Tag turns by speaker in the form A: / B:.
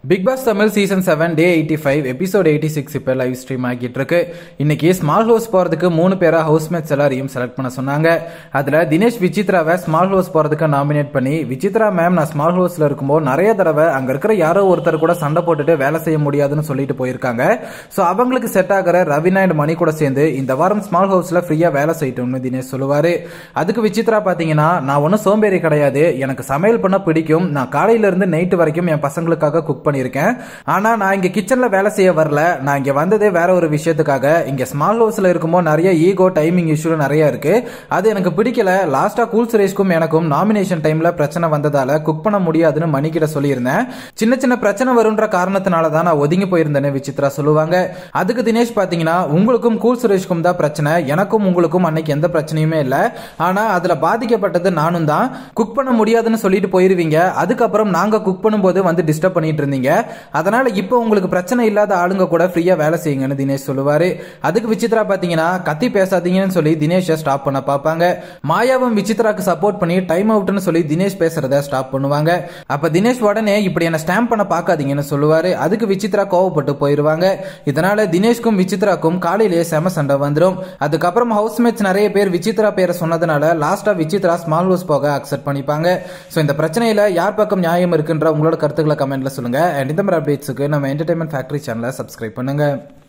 A: big Boss Tamil season seven day eighty five episode eighty six இப்போ live stream ஆகிட்டு இருக்கு இன்னைக்கு ஸ்மால் ஹவுஸ் போறதுக்கு மூணு பேரா ஹவுஸ்மேட்ஸ் எல்லாரையும் செலக்ட் பண்ண சொன்னாங்க அதுல தினேஷ் விசித்ராவை ஸ்மால் ஹவுஸ் போறதுக்கு நாமினேட் பண்ணி விசித்ரா மேம் நான் ஸ்மால் ஹவுஸ்ல இருக்கும்போது நிறைய தடவை அங்க இருக்கிற யாரோ ஒருத்தர் கூட சண்டை போட்டுட்டு வேலை செய்ய முடியாதுன்னு சொல்லிட்டு போயிருக்காங்க ஸோ அவங்களுக்கு செட் ஆகிற ரவினா அண்ட் மணி கூட சேர்ந்து இந்த வாரம் ஸ்மால் ஹவுஸ்ல ஃப்ரீயா வேலை செய்யட்டும்னு தினேஷ் சொல்லுவாரு அதுக்கு விசித்ரா பாத்தீங்கன்னா நான் ஒன்றும் சோம்பேறி கிடையாது எனக்கு சமையல் பண்ண பிடிக்கும் நான் காலையில இருந்து நைட்டு வரைக்கும் என் பசங்களுக்காக குக் பண்ணியிருக்கேன் ஆனா நான் இங்க கிச்சன்ல வேலை செய்ய வரல நான் இங்க வந்ததே வேற ஒரு விஷயத்துக்காக இங்க ஸ்மால் ஹவுஸ்ல இருக்கும்போது நிறைய ஈகோ டைமிங் இஷ்யூ நிறைய இருக்கு அது எனக்கு பிடிக்கல லாஸ்டா கூல் சுரேஷ்க்கும் எனக்கும் நாமினேஷன் டைம்ல பிரச்சனை வந்ததால குக் பண்ண முடியாதுன்னு மணிக்கிட்ட சொல்லியிருந்தேன் சின்ன சின்ன பிரச்சனை வரும்ன்ற காரணத்தினால தான் நான் ஒதுங்கி போயிருந்தேன்னு விசித்ரா சொல்லுவாங்க அதுக்கு தினேஷ் பாத்தீங்கன்னா உங்களுக்கும் கூல் சுரேஷ்க்கும் தான் பிரச்சனை எனக்கும் உங்களுக்கும் அன்னைக்கு எந்த பிரச்சனையுமே இல்ல ஆனா அதுல பாதிக்கப்பட்டது நானும் தான் குக் பண்ண முடியாதுன்னு சொல்லிட்டு போயிருவீங்க அதுக்கப்புறம் நாங்க குக் பண்ணும்போது வந்து டிஸ்டர்ப் பண்ணிட்டு இருந்தீங்க அதனால இப்போ உங்களுக்கு பிரச்சனை இல்லாத ஆளுங்க கூட ஃப்ரீயா வேலை செய்யுங்கன்னு தினேஷ் சொல்லுவாரு அதுக்கு விசித்ரா பாத்தீங்கன்னா கத்தி பேசாதீங்கன்னு சொல்லி தினேஷை ஸ்டாப் பண்ண பார்ப்பாங்க மாயாவும் விசித்ராக்கு சப்போர்ட் பண்ணி டைம் அவுட்னு சொல்லி தினேஷ் பேசுறத ஸ்டாப் பண்ணுவாங்க அப்ப தினேஷ் உடனே இப்படி என்ன ஸ்டாம்ப் பண்ண பார்க்காதீங்கன்னு சொல்லுவாரு அதுக்கு விசித்ரா கோவப்பட்டு போயிருவாங்க இதனால தினேஷ்க்கும் விசித்ராக்கும் காலையிலேயே செம சண்டை வந்துடும் அதுக்கப்புறம் ஹவுஸ்மேட்ஸ் நிறைய பேர் விசித்ரா பேரை சொன்னதுனால லாஸ்டா விசித்ரா ஸ்மால் ஹவுஸ் போக அக்செப்ட் பண்ணிப்பாங்க ஸோ இந்த பிரச்சனையில யார் பக்கம் நியாயம் இருக்குன்ற உங்களோட கருத்துக்களை கமெண்ட்ல சொல்லுங்க அண்ட் இந்த மாதிரி அப்டேட்ஸுக்கு நம்ம என்டர்டைன்மெண்ட் ஃபேக்டரி சேனலை சப்ஸ்கிரைப் பண்ணுங்க